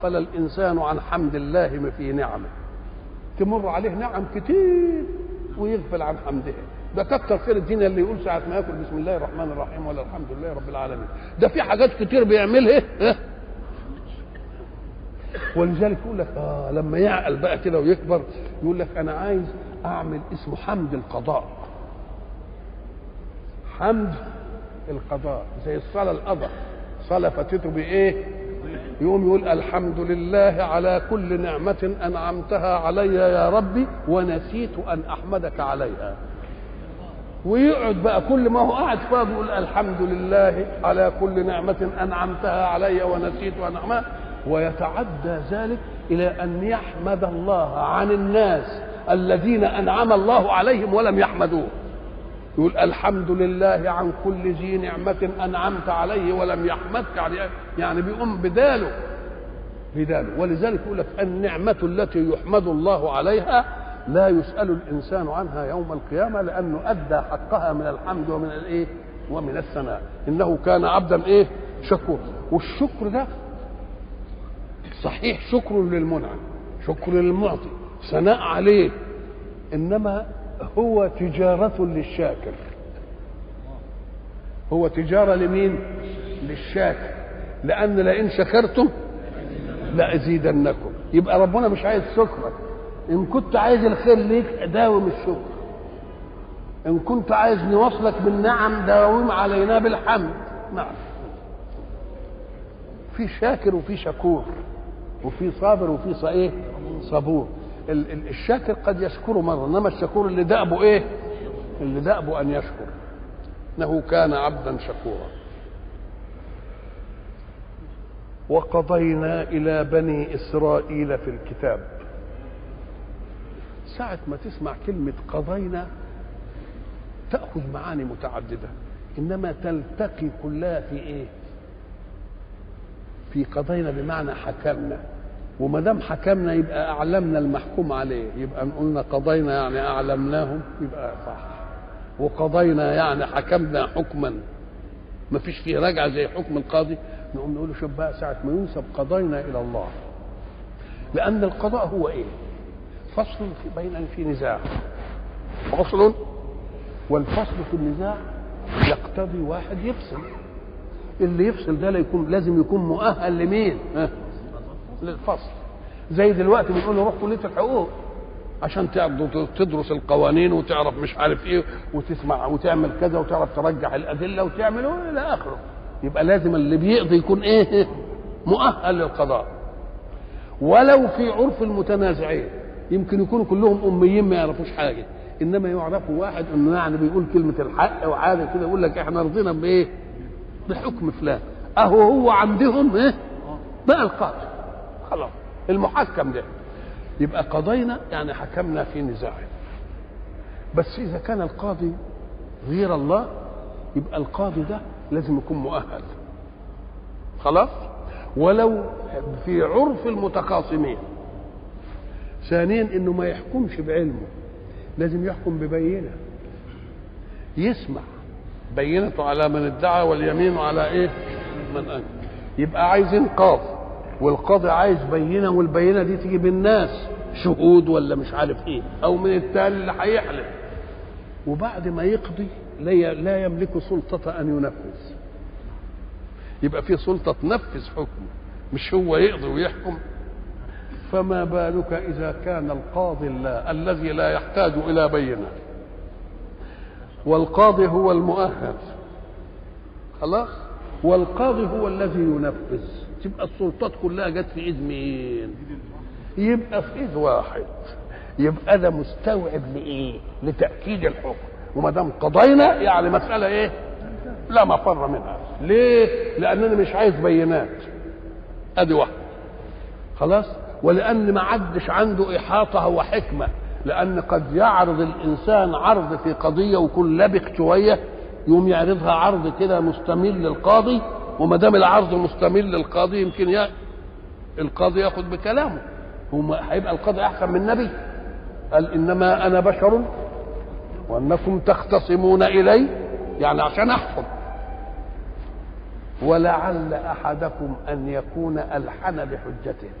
غفل الإنسان عن حمد الله في نعمه تمر عليه نعم كتير ويغفل عن حمدها ده كتر خير الدنيا اللي يقول ساعة ما ياكل بسم الله الرحمن الرحيم ولا الحمد لله رب العالمين ده في حاجات كتير بيعملها ها؟ ولذلك يقول لك اه لما يعقل بقى كده ويكبر يقول لك انا عايز اعمل اسمه حمد القضاء حمد القضاء زي الصلاه القضاء صلاه فاتته بايه يقوم يقول الحمد لله على كل نعمة أنعمتها علي يا ربي ونسيت أن أحمدك عليها ويقعد بقى كل ما هو قاعد فاضي يقول الحمد لله على كل نعمة أنعمتها علي ونسيت أن أحمدها ويتعدى ذلك إلى أن يحمد الله عن الناس الذين أنعم الله عليهم ولم يحمدوه يقول الحمد لله عن كل ذي نعمة أنعمت عليه ولم يحمدك عليه يعني بيقوم بداله بداله ولذلك يقول لك النعمة التي يحمد الله عليها لا يسأل الإنسان عنها يوم القيامة لأنه أدى حقها من الحمد ومن الإيه ومن الثناء إنه كان عبدا إيه شكور والشكر ده صحيح شكر للمنعم شكر للمعطي ثناء عليه إنما هو تجارة للشاكر هو تجارة لمين للشاكر لأن لئن شكرتم لأزيدنكم يبقى ربنا مش عايز شكرك إن كنت عايز الخير ليك داوم الشكر إن كنت عايز نوصلك بالنعم داوم علينا بالحمد نعم في شاكر وفي شكور وفي صابر وفي ايه صبور الشاكر قد يشكر مره انما الشكور اللي دأبه ايه اللي دأبه ان يشكر انه كان عبدا شكورا وقضينا الى بني اسرائيل في الكتاب ساعة ما تسمع كلمة قضينا تأخذ معاني متعددة إنما تلتقي كلها في إيه؟ في قضينا بمعنى حكمنا وما دام حكمنا يبقى اعلمنا المحكوم عليه يبقى قلنا قضينا يعني اعلمناهم يبقى صح وقضينا يعني حكمنا حكما ما فيش فيه رجعه زي حكم القاضي نقوم نقول له شوف بقى ساعه ما ينسب قضينا الى الله لان القضاء هو ايه فصل في بين في نزاع فصل والفصل في النزاع يقتضي واحد يفصل اللي يفصل ده يكون لازم يكون مؤهل لمين؟ ها؟ للفصل زي دلوقتي بنقول له روح كليه الحقوق عشان تدرس القوانين وتعرف مش عارف ايه وتسمع وتعمل كذا وتعرف ترجح الادله وتعمل الى اخره يبقى لازم اللي بيقضي يكون ايه؟ مؤهل للقضاء ولو في عرف المتنازعين يمكن يكونوا كلهم اميين ما يعرفوش حاجه انما يعرفوا واحد انه يعني بيقول كلمه الحق وعاده كده يقول لك احنا رضينا بايه؟ بحكم فلان اهو هو عندهم ايه بقى القاضي خلاص المحكم ده يبقى قضينا يعني حكمنا في نزاع بس اذا كان القاضي غير الله يبقى القاضي ده لازم يكون مؤهل خلاص ولو في عرف المتخاصمين ثانيا انه ما يحكمش بعلمه لازم يحكم ببينه يسمع بينته على من ادعى واليمين على ايه من انكر يبقى عايزين قاضي والقاضي عايز بينه والبينه دي تيجي بالناس شهود ولا مش عارف ايه او من التالي اللي هيحلف وبعد ما يقضي لا يملك سلطة أن ينفذ يبقى في سلطة تنفذ حكمه مش هو يقضي ويحكم فما بالك إذا كان القاضي الله الذي لا يحتاج إلى بينه والقاضي هو المؤهل خلاص والقاضي هو الذي ينفذ تبقى السلطات كلها جت في ايد مين يبقى في ايد واحد يبقى ده مستوعب لايه لتاكيد الحكم وما دام قضينا يعني مساله ايه لا مفر منها ليه لاننا مش عايز بينات ادي واحده خلاص ولان ما عدش عنده احاطه وحكمه لان قد يعرض الانسان عرض في قضيه ويكون لبق شويه يقوم يعرضها عرض كده مستمل للقاضي وما دام العرض مستمل للقاضي يمكن يا القاضي ياخذ بكلامه هو هيبقى القاضي احسن من النبي قال انما انا بشر وانكم تختصمون الي يعني عشان احكم ولعل احدكم ان يكون الحن بحجته